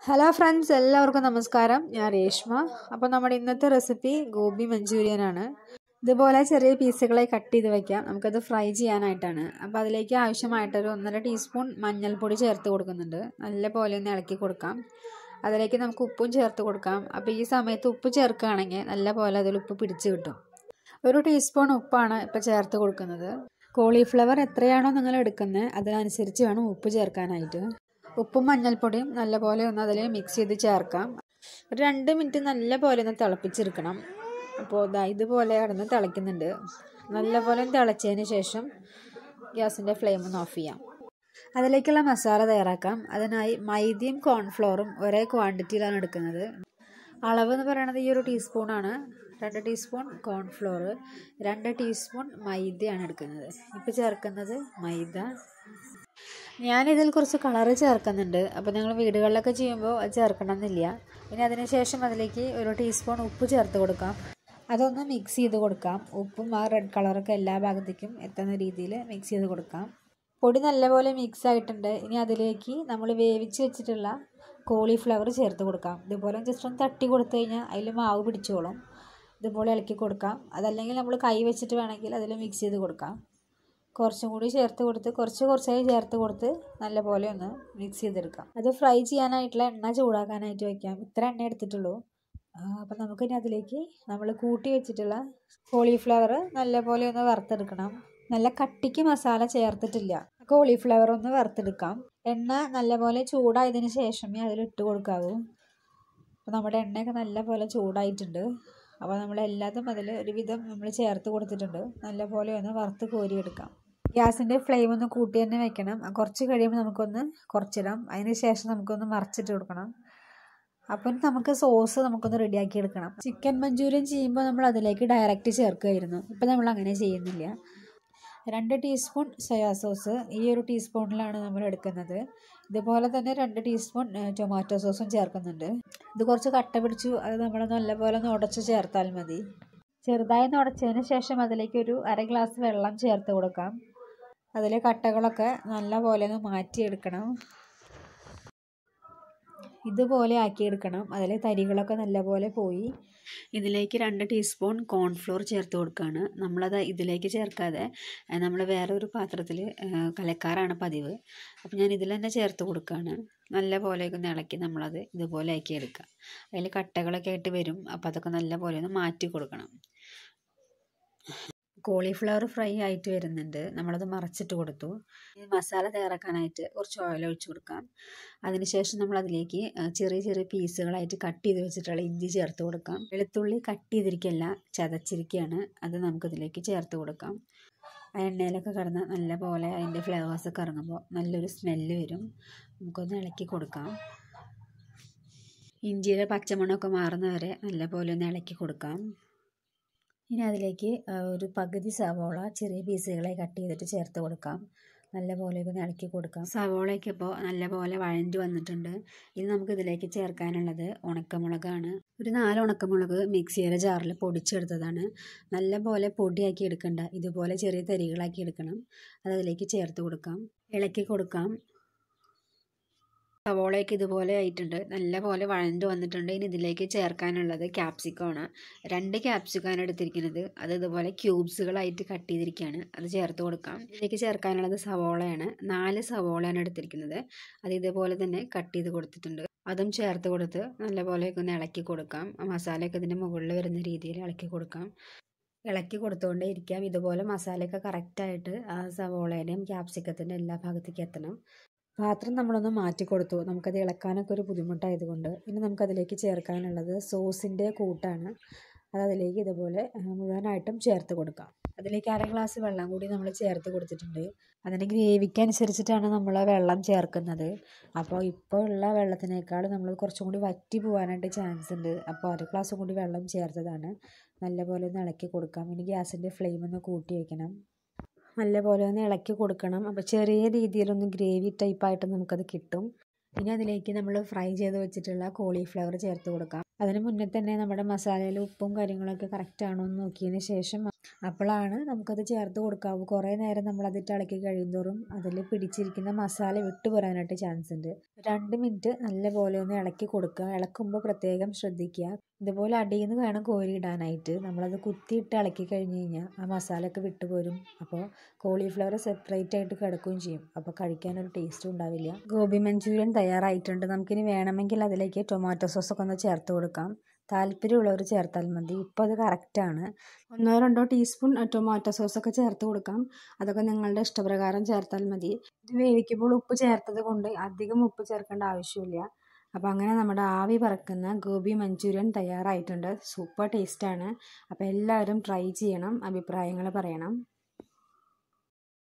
hello friends എല്ലാവർക്കും നമസ്കാരം ഞാൻ രേഷ്മ അപ്പോൾ നമ്മുടെ ഇന്നത്തെ റെസിപ്പി ഗോബി മഞ്ചൂരിയൻ ആണ് ഇതുപോലെ ചെറിയ പീസുകളായി കട്ട് ചെയ്ത് വെക്കാം നമുക്കത് ഫ്രൈ ചെയ്യാനായിട്ടാണ് അപ്പോൾ അതിലേക്ക് ആവശ്യമായിട്ടൊരു ഒന്നര ടീസ്പൂൺ മഞ്ഞൾപ്പൊടി ചേർത്ത് കൊടുക്കുന്നുണ്ട് നല്ല പോലെ ഒന്ന് ഇളക്കി കൊടുക്കാം അതിലേക്ക് നമുക്ക് ഉപ്പും ചേർത്ത് കൊടുക്കാം അപ്പോൾ ഈ സമയത്ത് ഉപ്പ് ചേർക്കുകയാണെങ്കിൽ നല്ല പോലെ അതിൽ ഉപ്പ് പിടിച്ച് കിട്ടും ഒരു ടീസ്പൂൺ ഉപ്പാണ് ഇപ്പോൾ ചേർത്ത് കൊടുക്കുന്നത് കോളിഫ്ലവർ എത്രയാണോ നിങ്ങൾ എടുക്കുന്നത് അതിനനുസരിച്ച് വേണം ഉപ്പ് ചേർക്കാനായിട്ട് ഉപ്പും മഞ്ഞൾപ്പൊടിയും നല്ലപോലെ ഒന്ന് അതിൽ മിക്സ് ചെയ്ത് ചേർക്കാം ഒരു രണ്ട് മിനിറ്റ് നല്ല പോലെ ഒന്ന് തിളപ്പിച്ചെടുക്കണം അപ്പോൾ ഇതാ ഇതുപോലെ കിടന്ന് തിളയ്ക്കുന്നുണ്ട് നല്ലപോലെ തിളച്ചതിന് ശേഷം ഗ്യാസിൻ്റെ ഫ്ലെയിം ഒന്ന് ഓഫ് ചെയ്യാം അതിലേക്കുള്ള മസാല തയ്യാറാക്കാം അതിനായി മൈദയും കോൺഫ്ലോറും ഒരേ ക്വാണ്ടിറ്റിയിലാണ് എടുക്കുന്നത് അളവ് എന്ന് പറയുന്നത് ഈ ഒരു ടീസ്പൂണാണ് രണ്ട് ടീസ്പൂൺ കോൺഫ്ലോർ രണ്ട് ടീസ്പൂൺ മൈദയാണ് എടുക്കുന്നത് ഇപ്പോൾ ചേർക്കുന്നത് മൈദ ഞാനിതിൽ കുറച്ച് കളറ് ചേർക്കുന്നുണ്ട് അപ്പോൾ നിങ്ങൾ വീടുകളിലൊക്കെ ചെയ്യുമ്പോൾ അത് ചേർക്കണമെന്നില്ല പിന്നെ അതിന് ശേഷം അതിലേക്ക് ഒരു ടീസ്പൂൺ ഉപ്പ് ചേർത്ത് കൊടുക്കാം അതൊന്ന് മിക്സ് ചെയ്ത് കൊടുക്കാം ഉപ്പും ആ റെഡ് കളറൊക്കെ എല്ലാ ഭാഗത്തേക്കും എത്തുന്ന രീതിയിൽ മിക്സ് ചെയ്ത് കൊടുക്കാം പൊടി നല്ലപോലെ മിക്സ് ആയിട്ടുണ്ട് ഇനി അതിലേക്ക് നമ്മൾ വേവിച്ച് വെച്ചിട്ടുള്ള കോളിഫ്ലവർ ചേർത്ത് കൊടുക്കാം ഇതുപോലെ ജസ്റ്റ് ഒന്ന് തട്ടി കൊടുത്തു കഴിഞ്ഞാൽ അതിൽ മാവ് പിടിച്ചോളും ഇതുപോലെ ഇളക്കി കൊടുക്കാം അതല്ലെങ്കിൽ നമ്മൾ കൈ വെച്ചിട്ട് വേണമെങ്കിൽ അതിൽ മിക്സ് ചെയ്ത് കൊടുക്കാം കുറച്ചും കൂടി ചേർത്ത് കൊടുത്ത് കുറച്ച് കുറച്ചായി ചേർത്ത് കൊടുത്ത് നല്ലപോലെ ഒന്ന് മിക്സ് ചെയ്തെടുക്കാം അത് ഫ്രൈ ചെയ്യാനായിട്ടുള്ള എണ്ണ ചൂടാക്കാനായിട്ട് വയ്ക്കാം ഇത്ര എണ്ണ എടുത്തിട്ടുള്ളൂ അപ്പം നമുക്കിനി അതിലേക്ക് നമ്മൾ കൂട്ടി വെച്ചിട്ടുള്ള കോളിഫ്ലവർ നല്ലപോലെ ഒന്ന് വറുത്തെടുക്കണം നല്ല കട്ടിക്ക് മസാല ചേർത്തിട്ടില്ല കോളിഫ്ലവർ ഒന്ന് വറുത്തെടുക്കാം എണ്ണ നല്ലപോലെ ചൂടായതിന് ശേഷമേ അതിലിട്ട് കൊടുക്കാവൂ അപ്പോൾ നമ്മുടെ എണ്ണയൊക്കെ നല്ലപോലെ ചൂടായിട്ടുണ്ട് അപ്പോൾ നമ്മൾ എല്ലാതും അതിൽ ഒരുവിധം നമ്മൾ ചേർത്ത് കൊടുത്തിട്ടുണ്ട് നല്ലപോലെ ഒന്ന് വറുത്ത് കോരിയെടുക്കാം ഗ്യാസിൻ്റെ ഫ്ലെയിം ഒന്ന് കൂട്ടി തന്നെ വെക്കണം കുറച്ച് കഴിയുമ്പോൾ നമുക്കൊന്ന് കുറച്ചിടാം അതിന് ശേഷം നമുക്കൊന്ന് മറിച്ചിട്ട് കൊടുക്കണം അപ്പം നമുക്ക് സോസ് നമുക്കൊന്ന് റെഡിയാക്കി എടുക്കണം ചിക്കൻ മഞ്ചൂരിയൻ ചെയ്യുമ്പോൾ നമ്മൾ അതിലേക്ക് ഡയറക്റ്റ് ചേർക്കുമായിരുന്നു ഇപ്പം നമ്മൾ അങ്ങനെ ചെയ്യുന്നില്ല രണ്ട് ടീസ്പൂൺ സോയാ സോസ് ഈ ഒരു ടീസ്പൂണിലാണ് നമ്മൾ എടുക്കുന്നത് ഇതുപോലെ തന്നെ രണ്ട് ടീസ്പൂൺ ടൊമാറ്റോ സോസും ചേർക്കുന്നുണ്ട് ഇത് കുറച്ച് കട്ട പിടിച്ചു അത് നമ്മൾ നല്ലപോലെ ഒന്ന് ഉടച്ച് ചേർത്താൽ മതി ചെറുതായി ഉടച്ചതിന് ശേഷം അതിലേക്ക് ഒരു അര ഗ്ലാസ് വെള്ളം ചേർത്ത് കൊടുക്കാം അതിലെ കട്ടകളൊക്കെ നല്ലപോലെ ഒന്ന് മാറ്റിയെടുക്കണം ഇതുപോലെ ആക്കിയെടുക്കണം അതിലെ തരികളൊക്കെ നല്ലപോലെ പോയി ഇതിലേക്ക് രണ്ട് ടീസ്പൂൺ കോൺഫ്ലോർ ചേർത്ത് കൊടുക്കുകയാണ് നമ്മളത് ഇതിലേക്ക് ചേർക്കാതെ നമ്മൾ വേറെ ഒരു പാത്രത്തിൽ കലക്കാറാണ് പതിവ് അപ്പോൾ ഞാൻ ഇതിൽ തന്നെ ചേർത്ത് കൊടുക്കുകയാണ് നല്ല പോലെ ഒന്ന് ഇളക്കി നമ്മളത് ഇതുപോലെ ആക്കി എടുക്കുക അതിൽ കട്ടകളൊക്കെ ആയിട്ട് വരും അപ്പോൾ അതൊക്കെ നല്ല പോലെ ഒന്ന് മാറ്റി കൊടുക്കണം കോളിഫ്ലവർ ഫ്രൈ ആയിട്ട് വരുന്നുണ്ട് നമ്മളത് മറച്ചിട്ട് കൊടുത്തു മസാല തയ്യാറാക്കാനായിട്ട് കുറച്ച് ഓയിൽ ഒഴിച്ച് കൊടുക്കാം അതിനുശേഷം നമ്മൾ അതിലേക്ക് ചെറിയ ചെറിയ പീസുകളായിട്ട് കട്ട് ചെയ്ത് വെച്ചിട്ടുള്ള ഇഞ്ചി ചേർത്ത് കൊടുക്കാം വെളുത്തുള്ളി കട്ട് ചെയ്തിരിക്കുകയല്ല ചതച്ചിരിക്കുകയാണ് അത് നമുക്കിതിലേക്ക് ചേർത്ത് കൊടുക്കാം ആ എണ്ണയിലൊക്കെ കിടന്ന് നല്ല പോലെ അതിൻ്റെ ഫ്ലേവേഴ്സൊക്കെ ഇറങ്ങുമ്പോൾ നല്ലൊരു സ്മെല്ല് വരും നമുക്കൊന്ന് ഇളക്കി കൊടുക്കാം ഇഞ്ചിയുടെ പച്ചമണമൊക്കെ മാറുന്നവരെ നല്ല പോലെ ഒന്ന് ഇളക്കി കൊടുക്കാം ഇനി അതിലേക്ക് ഒരു പകുതി സവോള ചെറിയ പീസുകളായി കട്ട് ചെയ്തിട്ട് ചേർത്ത് കൊടുക്കാം നല്ലപോലെ ഒന്ന് ഇളക്കി കൊടുക്കാം സവോളയൊക്കെ ഇപ്പോൾ നല്ലപോലെ വഴഞ്ഞു വന്നിട്ടുണ്ട് ഇനി നമുക്ക് ഇതിലേക്ക് ചേർക്കാനുള്ളത് ഉണക്കമുളകാണ് ഒരു നാല് ഉണക്കമുളക് മിക്സിയുടെ ജാറിൽ പൊടിച്ചെടുത്തതാണ് നല്ലപോലെ പൊടിയാക്കി എടുക്കണ്ട ഇതുപോലെ ചെറിയ തരികളാക്കി എടുക്കണം അത് അതിലേക്ക് ചേർത്ത് കൊടുക്കാം ഇളക്കി കൊടുക്കാം സവോളയൊക്കെ ഇതുപോലെ ആയിട്ടുണ്ട് നല്ലപോലെ വഴഞ്ഞു വന്നിട്ടുണ്ട് ഇനി ഇതിലേക്ക് ചേർക്കാനുള്ളത് ക്യാപ്സിക്കമാണ് രണ്ട് ക്യാപ്സിക്കമാണ് എടുത്തിരിക്കുന്നത് അത് ഇതുപോലെ ക്യൂബ്സുകളായിട്ട് കട്ട് ചെയ്തിരിക്കുകയാണ് അത് ചേർത്ത് കൊടുക്കാം ഇതിലേക്ക് ചേർക്കാനുള്ളത് സവോളയാണ് നാല് സവോളയാണ് എടുത്തിരിക്കുന്നത് അത് ഇതുപോലെ തന്നെ കട്ട് ചെയ്ത് കൊടുത്തിട്ടുണ്ട് അതും ചേർത്ത് കൊടുത്ത് നല്ലപോലെ ഒന്ന് ഇളക്കി കൊടുക്കാം മസാലയൊക്കെ ഇതിൻ്റെ മുകളിൽ വരുന്ന രീതിയിൽ ഇളക്കി കൊടുക്കാം ഇളക്കി കൊടുത്തുകൊണ്ടേ ഇരിക്കാം ഇതുപോലെ മസാലയൊക്കെ കറക്റ്റായിട്ട് ആ സവോളയുടെയും ക്യാപ്സിക്കത്തിൻ്റെ എല്ലാ ഭാഗത്തേക്കും എത്തണം പാത്രം നമ്മളൊന്ന് മാറ്റി കൊടുത്തു നമുക്കത് ഇളക്കാനൊക്കെ ഒരു ബുദ്ധിമുട്ടായതുകൊണ്ട് ഇനി നമുക്കതിലേക്ക് ചേർക്കാനുള്ളത് സോസിൻ്റെ കൂട്ടാണ് അത് അതിലേക്ക് ഇതുപോലെ മുഴുവനായിട്ടും ചേർത്ത് കൊടുക്കാം അതിലേക്ക് അര ഗ്ലാസ് വെള്ളം കൂടി നമ്മൾ ചേർത്ത് കൊടുത്തിട്ടുണ്ട് അതിൻ്റെ ഗ്രേവിക്ക് അനുസരിച്ചിട്ടാണ് നമ്മൾ വെള്ളം ചേർക്കുന്നത് അപ്പോൾ ഇപ്പോൾ ഉള്ള വെള്ളത്തിനേക്കാൾ നമ്മൾ കുറച്ചും കൂടി വറ്റി പോകാനായിട്ട് ചാൻസ് ഉണ്ട് അപ്പോൾ അര ഗ്ലാസ് കൂടി വെള്ളം ചേർത്തതാണ് നല്ലപോലെ ഒന്ന് ഇളക്കി കൊടുക്കാം ഇനി ഗ്യാസിൻ്റെ ഫ്ലെയിം ഒന്ന് കൂട്ടി വയ്ക്കണം നല്ലപോലെ ഒന്ന് ഇളക്കി കൊടുക്കണം അപ്പോൾ ചെറിയ രീതിയിലൊന്ന് ഗ്രേവി ടൈപ്പായിട്ട് നമുക്കത് കിട്ടും ഇനി അതിലേക്ക് നമ്മൾ ഫ്രൈ ചെയ്ത് വെച്ചിട്ടുള്ള കോളിഫ്ലവർ ചേർത്ത് കൊടുക്കാം അതിന് മുന്നേ തന്നെ നമ്മുടെ മസാലയിൽ ഉപ്പും കാര്യങ്ങളൊക്കെ കറക്റ്റ് ആണോ എന്ന് നോക്കിയതിന് ശേഷം അപ്പോഴാണ് നമുക്കത് ചേർത്ത് കൊടുക്കാവൂ കുറേ നേരം നമ്മളതിട്ട് ഇളക്കി കഴിയുന്തോറും അതിൽ പിടിച്ചിരിക്കുന്ന മസാല വിട്ടു പോരാനായിട്ട് ചാൻസ് ഉണ്ട് രണ്ട് മിനിറ്റ് നല്ലപോലെ ഒന്ന് ഇളക്കി കൊടുക്കുക ഇളക്കുമ്പോൾ പ്രത്യേകം ശ്രദ്ധിക്കുക ഇതുപോലെ അടിയിൽ നിന്ന് വേണം കോരി ഇടാനായിട്ട് നമ്മളത് കുത്തിയിട്ട് ഇളക്കി കഴിഞ്ഞ് കഴിഞ്ഞാൽ ആ മസാലയൊക്കെ വിട്ടുപോരും അപ്പോൾ കോളിഫ്ലവർ സെപ്പറേറ്റ് ആയിട്ട് കിടക്കുകയും ചെയ്യും അപ്പോൾ കഴിക്കാനൊരു ടേസ്റ്റും ഉണ്ടാവില്ല ഗോബി മഞ്ചൂരിയൻ തയ്യാറായിട്ടുണ്ട് നമുക്കിനി വേണമെങ്കിൽ അതിലേക്ക് ടൊമാറ്റോ സോസൊക്കെ ഒന്ന് ചേർത്ത് കൊടുക്കാം താല്പര്യമുള്ളവർ ചേർത്താൽ മതി ഇപ്പോൾ അത് കറക്റ്റാണ് ഒന്നോ രണ്ടോ ടീസ്പൂൺ ടൊമാറ്റോ സോസൊക്കെ ചേർത്ത് കൊടുക്കാം അതൊക്കെ നിങ്ങളുടെ ഇഷ്ടപ്രകാരം ചേർത്താൽ മതി ഇത് വേവിക്കുമ്പോൾ ഉപ്പ് ചേർത്തത് കൊണ്ട് അധികം ഉപ്പ് ചേർക്കേണ്ട ആവശ്യമില്ല അപ്പോൾ അങ്ങനെ നമ്മുടെ ആവി പറക്കുന്ന ഗോബി മഞ്ചൂരിയൻ തയ്യാറായിട്ടുണ്ട് സൂപ്പർ ടേസ്റ്റാണ് അപ്പോൾ എല്ലാവരും ട്രൈ ചെയ്യണം അഭിപ്രായങ്ങൾ പറയണം